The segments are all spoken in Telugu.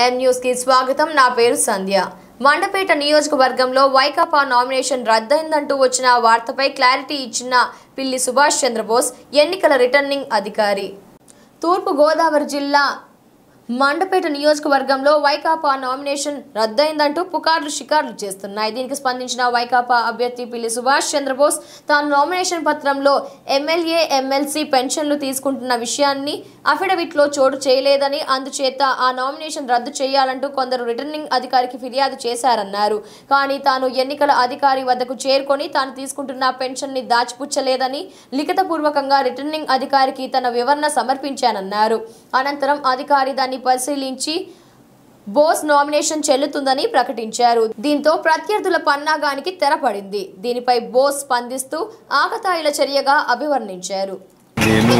ఎం న్యూస్ కి స్వాగతం నా పేరు సంధ్య మండపేట నియోజకవర్గంలో వైకాపా నామినేషన్ రద్దయిందంటూ వచ్చిన వార్తపై క్లారిటీ ఇచ్చిన పిల్లి సుభాష్ చంద్రబోస్ ఎన్నికల రిటర్నింగ్ అధికారి తూర్పు గోదావరి జిల్లా మండపేట నియోజకవర్గంలో వైకాపా నామినేషన్ రద్దయిందంటూ పుకార్లు షికార్లు చేస్తున్నాయి దీనికి స్పందించిన వైకాపా అభ్యర్థి పిల్లి సుభాష్ చంద్రబోస్ తాను నామినేషన్ పత్రంలో ఎమ్మెల్యే ఎమ్మెల్సీ పెన్షన్లు తీసుకుంటున్న విషయాన్ని అఫిడవిట్లో చోటు చేయలేదని అందుచేత ఆ నామినేషన్ రద్దు చేయాలంటూ కొందరు రిటర్నింగ్ అధికారికి ఫిర్యాదు చేశారన్నారు కానీ తాను ఎన్నికల అధికారి వద్దకు చేరుకొని తాను తీసుకుంటున్న పెన్షన్ ని దాచిపుచ్చలేదని లిఖితపూర్వకంగా రిటర్నింగ్ అధికారికి తన వివరణ సమర్పించానన్నారు అనంతరం అధికారి దాన్ని పరిశీలించి బోస్ నామినేషన్ చెల్లుతుందని ప్రకటించారు దీంతో ప్రత్యర్థుల పన్నాగానికి తెరపడింది దీనిపై బోస్ స్పందిస్తూ ఆకతాయిల చర్యగా అభివర్ణించారు నేను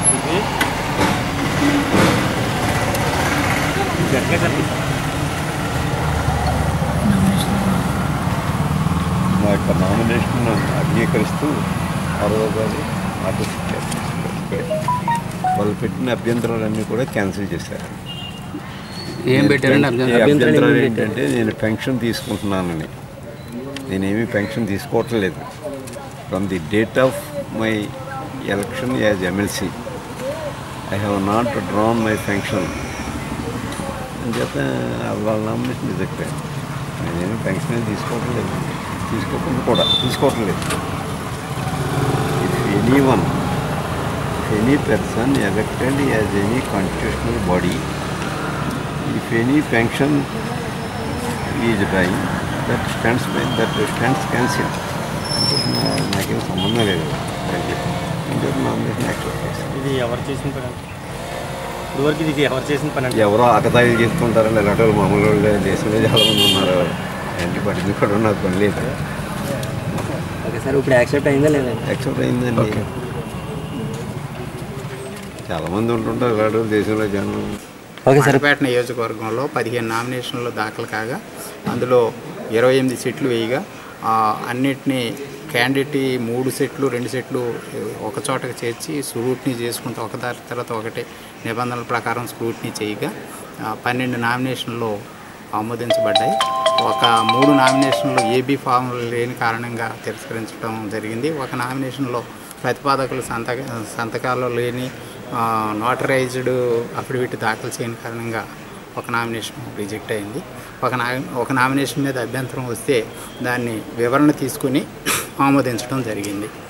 మా యొక్క నామినేషన్ అంగీకరిస్తూ అరవై గారు ఆర్డర్స్ ఇచ్చారు వాళ్ళు పెట్టిన అభ్యంతరాలన్నీ కూడా క్యాన్సిల్ చేశారు ఏం పెట్టారండి అభ్యంతరం ఈ అభ్యంతరాలు ఏంటంటే నేను పెన్షన్ తీసుకుంటున్నానని నేనేమి పెన్షన్ తీసుకోవట్లేదు from the date of my election as MLC I have not drawn my pension అని చెప్పి వాళ్ళ నామినేషన్ రిజెక్ట్ అయింది నేనేమి పెన్షన్ ఏం తీసుకోవటం లేదు తీసుకోకుండా కూడా తీసుకోవటం లేదు if anyone any person elected as any constitutional body if any pension is dying, that stands by, that stands cancelled. నా- నాకేం సంబంధం లేదు దానికి అంటే నామినేషన్ యాక్సెప్ట్ చేస్తాను ఇది ఎవరు చేసిన పని అంటే ఇదివరకు ఇది ఎవరు చేసిన పని అంటే ఎవరో ఆకతాయిలు చేసుకుంటారని ఇలాంటి వాళ్ళు మామూలు వాళ్ళు దేశంలో చాలా మంది ఉన్నారు ఏంటి పడింది కూడా నాకు పని లేదు ఓకే సార్ ఇప్పుడు యాక్సెప్ట్ అయిందా లేదా యాక్సెప్ట్ అయిందండి చాలామంది ఉంటుంటారు ఇలాంటి వాళ్ళు దేశంలో జనం ఓకే సార్ మండపేట నియోజకవర్గంలో పదిహేను నామినేషన్లు దాఖలు కాగా అందులో ఇరవై ఎనిమిది సెట్లు వేయగా ఆ, అన్నిటినీ క్యాండిడేట్ మూడు సెట్లు రెండు సెట్లు ఒక చోటకి చేర్చి స్క్రూట్నీ చేసుకుంటూ ఒకదారి తర్వాత ఒకటి నిబంధనల ప్రకారం స్క్రూట్నీ చేయగా ఆ, పన్నెండు నామినేషన్లు ఆమోదించబడ్డాయి ఒక మూడు నామినేషన్లు ఏబీ ఫామ్లు లేని కారణంగా తిరస్కరించడం జరిగింది ఒక నామినేషన్లో ప్రతిపాదకులు సంతక సంతకాలు లేని నోటరైజ్డ్ అఫిడవిట్ దాఖలు చేయని కారణంగా ఒక నామినేషన్ రిజెక్ట్ అయింది ఒక నా ఒక నామినేషన్ మీద అభ్యంతరం వస్తే దాన్ని వివరణ తీసుకుని ఆమోదించడం జరిగింది